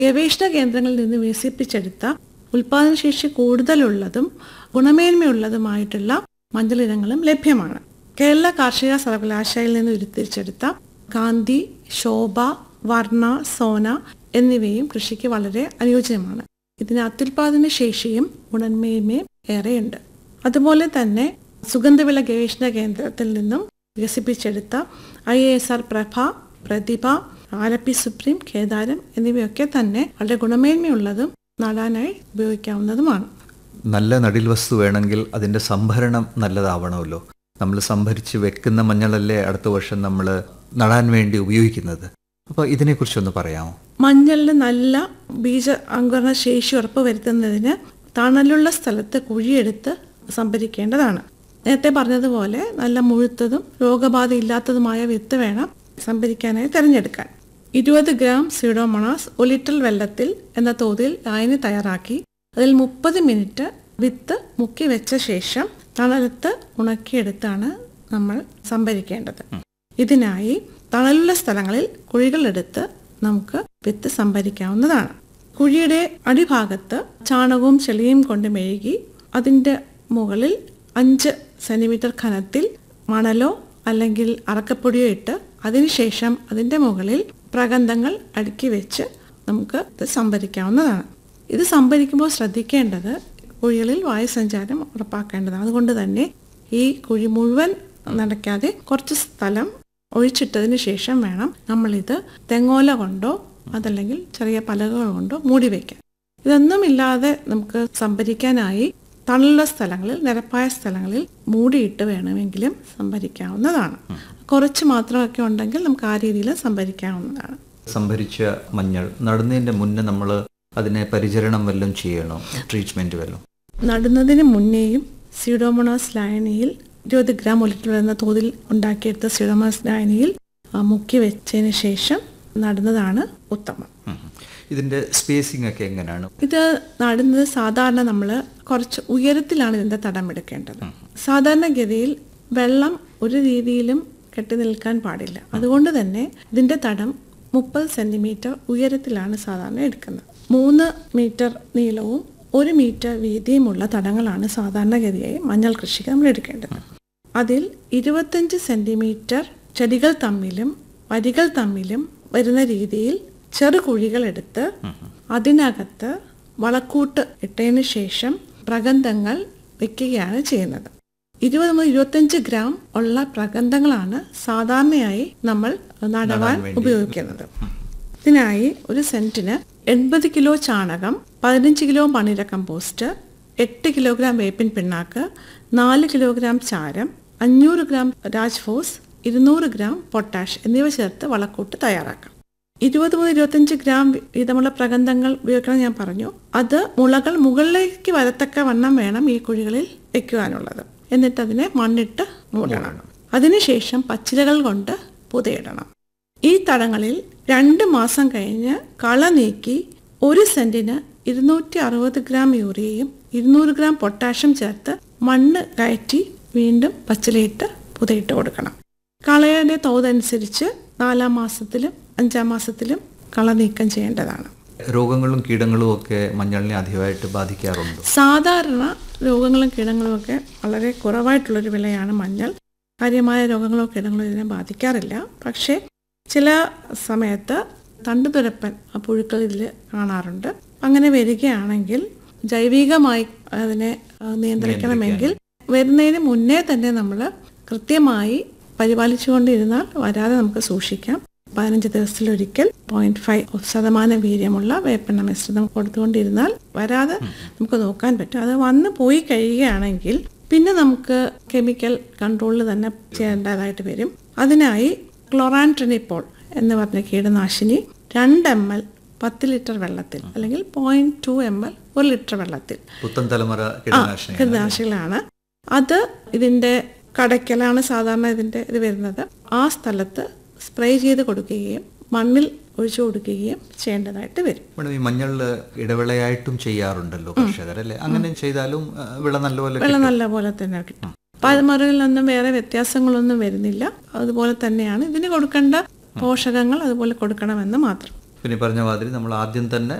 ഗവേഷണ കേന്ദ്രങ്ങളിൽ നിന്ന് വികസിപ്പിച്ചെടുത്ത ഉൽപാദനശേഷി കൂടുതലുള്ളതും ഗുണമേന്മയുള്ളതുമായിട്ടുള്ള മഞ്ഞൾ ഇനങ്ങളും ലഭ്യമാണ് കേരള കാർഷിക സർവകലാശാലയിൽ നിന്ന് ഉരുത്തിരിച്ചെടുത്ത കാന്തി ശോഭ വർണ്ണ സോന എന്നിവയും കൃഷിക്ക് വളരെ അനുയോജ്യമാണ് ഇതിന് അത്യുൽപാദന ശേഷിയും ഗുണമേന്മയും ഏറെയുണ്ട് അതുപോലെ തന്നെ സുഗന്ധവിള ഗവേഷണ കേന്ദ്രത്തിൽ നിന്നും വികസിപ്പിച്ചെടുത്ത I S R Prabha Prathibha Alleppey Supreme Kedaram എന്നിവയൊക്കെ തന്നെ വളരെ ഗുണമേന്മയുള്ളതും നടാനായി ഉപയോഗിക്കാവുന്നതുമാണ് നല്ല നടീൽ വസ്തു വേണമെങ്കിൽ അതിൻ്റെ സംഭരണം നല്ലതാവണമല്ലോ നമ്മൾ സംഭരിച്ച് വെക്കുന്ന മഞ്ഞളല്ലേ അടുത്ത വർഷം നമ്മൾ നടാൻ വേണ്ടി ഉപയോഗിക്കുന്നത് അപ്പോൾ ഇതിനെക്കുറിച്ചൊന്ന് പറയാമോ മഞ്ഞളിൽ നല്ല ബീജ അങ്കുരണ ശേഷി ഉറപ്പുവരുത്തുന്നതിന് തണലുള്ള സ്ഥലത്ത് കുഴിയെടുത്ത് സംഭരിക്കേണ്ടതാണ് നേരത്തെ പറഞ്ഞതുപോലെ നല്ല മുഴുത്തതും രോഗബാധ ഇല്ലാത്തതുമായ വിത്ത് വേണം സംഭരിക്കാനായി തിരഞ്ഞെടുക്കാൻ ഇരുപത് ഗ്രാം സ്യൂഡോമോണാസ് ഒരു ലിറ്റർ വെള്ളത്തിൽ എന്ന തോതിൽ ലായനി തയ്യാറാക്കി അതിൽ മുപ്പത് മിനിറ്റ് വിത്ത് മുക്കി വെച്ച ശേഷം തണലത്ത് ഉണക്കിയെടുത്താണ് നമ്മൾ സംഭരിക്കേണ്ടത് ഇതിനായി തണലുള്ള സ്ഥലങ്ങളിൽ കുഴികളെടുത്ത് നമുക്ക് വിത്ത് സംഭരിക്കാവുന്നതാണ് കുഴിയുടെ അടിഭാഗത്ത് ചാണകവും ചെളിയും കൊണ്ട് മെഴുകി അതിൻ്റെ മുകളിൽ അഞ്ച് സെന്റിമീറ്റർ ഖനത്തിൽ മണലോ അല്ലെങ്കിൽ അറക്കപ്പൊടിയോ ഇട്ട് അതിനുശേഷം അതിൻ്റെ മുകളിൽ പ്രഗന്ധങ്ങൾ അടുക്കി വെച്ച് നമുക്ക് ഇത് സംഭരിക്കാവുന്നതാണ് ഇത് സംഭരിക്കുമ്പോൾ ശ്രദ്ധിക്കേണ്ടത് കുഴികളിൽ വായുസഞ്ചാരം ഉറപ്പാക്കേണ്ടതാണ് അതുകൊണ്ട് തന്നെ ഈ കുഴി മുഴുവൻ നടക്കാതെ കുറച്ച് സ്ഥലം ഒഴിച്ചിട്ടതിന് ശേഷം വേണം നമ്മളിത് തെങ്ങോല കൊണ്ടോ അതല്ലെങ്കിൽ ചെറിയ പലകൾ കൊണ്ടോ മൂടി വയ്ക്കാൻ ഇതൊന്നും ഇല്ലാതെ നമുക്ക് സംഭരിക്കാനായി തണലുള്ള സ്ഥലങ്ങളിൽ നിരപ്പായ സ്ഥലങ്ങളിൽ മൂടിയിട്ട് വേണമെങ്കിലും സംഭരിക്കാവുന്നതാണ് കുറച്ച് മാത്രമൊക്കെ ഉണ്ടെങ്കിൽ നമുക്ക് ആ രീതിയിൽ സംഭരിക്കാവുന്നതാണ് സംഭരിച്ച മഞ്ഞൾ നടുന്നതിൻ്റെ മുന്നേ നമ്മൾ അതിനെ പരിചരണം വല്ലതും ചെയ്യണോ ട്രീറ്റ്മെൻറ്റ് വല്ലതും നടുന്നതിന് മുന്നേയും സ്യൂഡോമോണാസ് ലായനിയിൽ ഇരുപത് ഗ്രാം ഒരു ലിറ്റർ എന്ന തോതിൽ ഉണ്ടാക്കിയെടുത്ത സ്യൂഡോമോണാസ് ലായനിയിൽ ആ, മുക്കി വെച്ചതിന് ശേഷം നടുന്നതാണ് ഉത്തമം ഉം. ഇതിൻ്റെ സ്പേസിംഗ് ഒക്കെ എങ്ങനെയാണ് ഇത് നടുന്നത് സാധാരണ നമ്മൾ കുറച്ച് ഉയരത്തിലാണ് ഇതിന്റെ തടം എടുക്കേണ്ടത് സാധാരണഗതിയിൽ വെള്ളം ഒരു രീതിയിലും കെട്ടി നിൽക്കാൻ പാടില്ല അതുകൊണ്ട് തന്നെ ഇതിന്റെ തടം മുപ്പത് സെന്റിമീറ്റർ ഉയരത്തിലാണ് സാധാരണ എടുക്കുന്നത് മൂന്ന് മീറ്റർ നീളവും ഒരു മീറ്റർ വീതിയുമുള്ള തടങ്ങളാണ് സാധാരണഗതിയായി മഞ്ഞൾ കൃഷിക്ക് നമ്മൾ എടുക്കേണ്ടത് അതിൽ ഇരുപത്തഞ്ച് സെന്റിമീറ്റർ ചെടികൾ തമ്മിലും വരികൾ തമ്മിലും വരുന്ന രീതിയിൽ ചെറു കുഴികൾ എടുത്ത് അതിനകത്ത് വളക്കൂട്ട് ഇട്ടതിന് ശേഷം പ്രഗന്ധങ്ങൾ വെക്കുകയാണ് ചെയ്യുന്നത് ഇരുപത് മുതൽ ഇരുപത്തഞ്ച് ഗ്രാം ഉള്ള പ്രഗന്ധങ്ങളാണ് സാധാരണയായി നമ്മൾ നടുവാൻ വേണ്ടി. ഉപയോഗിക്കുന്നത് ഇതിനായി ഒരു സെന്റിന് എൺപത് കിലോ ചാണകം പതിനഞ്ച് കിലോ മണിര കമ്പോസ്റ്റ് എട്ട് കിലോഗ്രാം വേപ്പിൻ പിണ്ണാക്ക് നാല് കിലോഗ്രാം ചാരം അഞ്ഞൂറ് ഗ്രാം രാജ്ഫോസ് ഇരുന്നൂറ് ഗ്രാം പൊട്ടാഷ് എന്നിവ ചേർത്ത് വളക്കൂട്ട് തയ്യാറാക്കാം ഇരുപത് മുതൽ ഇരുപത്തഞ്ച് ഗ്രാം വീതമുള്ള പ്രഗന്ധങ്ങൾ ഉപയോഗിക്കണം ഞാൻ പറഞ്ഞു അത് മുളകൾ മുകളിലേക്ക് വരത്തക്ക വണ്ണം വേണം ഈ കുഴികളിൽ വെക്കുവാനുള്ളത് എന്നിട്ട് അതിനെ മണ്ണിട്ട് മൂടണം അതിനുശേഷം പച്ചിലകൾ കൊണ്ട് പുതയിടണം ഈ തടങ്ങളിൽ രണ്ട് മാസം കഴിഞ്ഞ് കള നീക്കി ഒരു സെന്റിന് ഇരുന്നൂറ്റി അറുപത് ഗ്രാം യൂറിയയും ഇരുന്നൂറ് ഗ്രാം പൊട്ടാഷ്യം ചേർത്ത് മണ്ണ് കയറ്റി വീണ്ടും പച്ചിലയിട്ട് പുതയിട്ട് കൊടുക്കണം കളയുടെ തോതനുസരിച്ച് നാലാം മാസത്തിലും അഞ്ചാം മാസത്തിലും കള നീക്കം ചെയ്യേണ്ടതാണ് രോഗങ്ങളും കീടങ്ങളും ഒക്കെ മഞ്ഞളിനെ അധികമായിട്ട് ബാധിക്കാറുണ്ട് സാധാരണ രോഗങ്ങളും കീടങ്ങളും ഒക്കെ വളരെ കുറവായിട്ടുള്ളൊരു വിളയാണ് മഞ്ഞൾ കാര്യമായ രോഗങ്ങളോ കീടങ്ങളോ ഇതിനെ ബാധിക്കാറില്ല പക്ഷേ ചില സമയത്ത് തണ്ടുതുരപ്പൻ ആ പുഴുക്കൾ ഇതിൽ കാണാറുണ്ട് അങ്ങനെ വരികയാണെങ്കിൽ ജൈവികമായി അതിനെ ആ, നിയന്ത്രിക്കണമെങ്കിൽ വരുന്നതിന് മുന്നേ തന്നെ നമ്മൾ കൃത്യമായി പരിപാലിച്ചുകൊണ്ടിരുന്നാൽ വരാതെ നമുക്ക് സൂക്ഷിക്കാം പതിനഞ്ച് ദിവസത്തിലൊരിക്കൽ പോയിന്റ് ഫൈവ് ശതമാനം വീര്യമുള്ള വേപ്പെണ്ണ മിശ്രിതം കൊടുത്തുകൊണ്ടിരുന്നാൽ വരാതെ നമുക്ക് നോക്കാൻ പറ്റും അത് വന്ന് പോയി കഴിയുകയാണെങ്കിൽ പിന്നെ നമുക്ക് കെമിക്കൽ കൺട്രോളിൽ തന്നെ ചെയ്യേണ്ടതായിട്ട് വരും അതിനായി ക്ലോറാൻട്രിനിപ്പോൾ എന്ന് പറഞ്ഞ കീടനാശിനി രണ്ട് എം എൽ പത്ത് ലിറ്റർ വെള്ളത്തിൽ അല്ലെങ്കിൽ പോയിന്റ് ടു എം എൽ ഒരു ലിറ്റർ വെള്ളത്തിൽ പുത്തൻ തലമുറ കീടനാശിനി കീടനാശികളാണ് അത് ഇതിന്റെ കടയ്ക്കലാണ് സാധാരണ ഇതിന്റെ ഇത് വരുന്നത് ആ സ്ഥലത്ത് സ്പ്രേ ചെയ്ത് കൊടുക്കുകയും മണ്ണിൽ ഒഴിച്ചു കൊടുക്കുകയും ചെയ്യേണ്ടതായിട്ട് വരും മേഡം ഈ മഞ്ഞളിൽ ഇടവിളയായിട്ടും ചെയ്യാറുണ്ടല്ലോ കർഷകർ അല്ലേ അങ്ങനെ ചെയ്താലും ആ, വിള നല്ലപോലെ വെള്ളം നല്ല പോലെ തന്നെ കിട്ടും പഴമറുകളിലൊന്നും വേറെ വ്യത്യാസങ്ങളൊന്നും വരുന്നില്ല അതുപോലെ തന്നെയാണ് ഇതിന് കൊടുക്കേണ്ട പോഷകങ്ങൾ അതുപോലെ കൊടുക്കണമെന്ന് മാത്രം പിന്നെ ഈ പറഞ്ഞ മാതിരി നമ്മൾ ആദ്യം തന്നെ